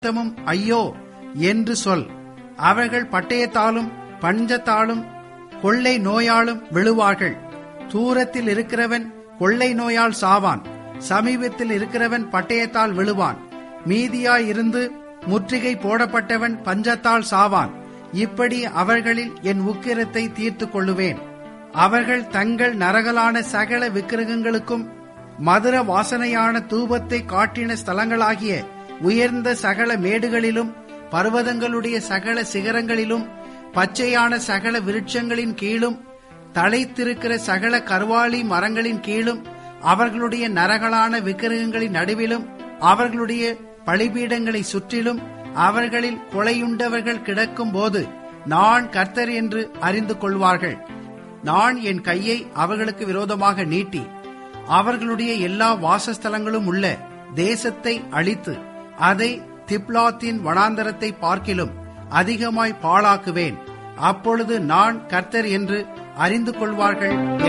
நிமித்தமும் ஐயோ என்று சொல் அவர்கள் பட்டயத்தாலும் பஞ்சத்தாலும் கொள்ளை நோயாலும் விழுவார்கள் தூரத்தில் இருக்கிறவன் கொள்ளை நோயால் சாவான் சமீபத்தில் இருக்கிறவன் பட்டயத்தால் விழுவான் மீதியாய் இருந்து முற்றுகை போடப்பட்டவன் பஞ்சத்தால் சாவான் இப்படி அவர்களில் என் உக்கிரத்தை தீர்த்துக் கொள்ளுவேன் அவர்கள் தங்கள் நரகலான சகல விக்கிரகங்களுக்கும் மதுர வாசனையான தூபத்தை காட்டின ஸ்தலங்களாகிய உயர்ந்த சகல மேடுகளிலும் பர்வதங்களுடைய சகல சிகரங்களிலும் பச்சையான சகல விருட்சங்களின் கீழும் தழைத்திருக்கிற சகல கர்வாலி மரங்களின் கீழும் அவர்களுடைய நரகலான விக்கிரகங்களின் நடுவிலும் அவர்களுடைய பலிபீடங்களை சுற்றிலும் அவர்களில் கொலையுண்டவர்கள் கிடக்கும் போது நான் கர்த்தர் என்று அறிந்து கொள்வார்கள் நான் என் கையை அவர்களுக்கு விரோதமாக நீட்டி அவர்களுடைய எல்லா வாசஸ்தலங்களும் உள்ள தேசத்தை அழித்து அதை திப்லாத்தின் வனாந்தரத்தை பார்க்கிலும் அதிகமாய் பாழாக்குவேன் அப்பொழுது நான் கர்த்தர் என்று அறிந்து கொள்வார்கள்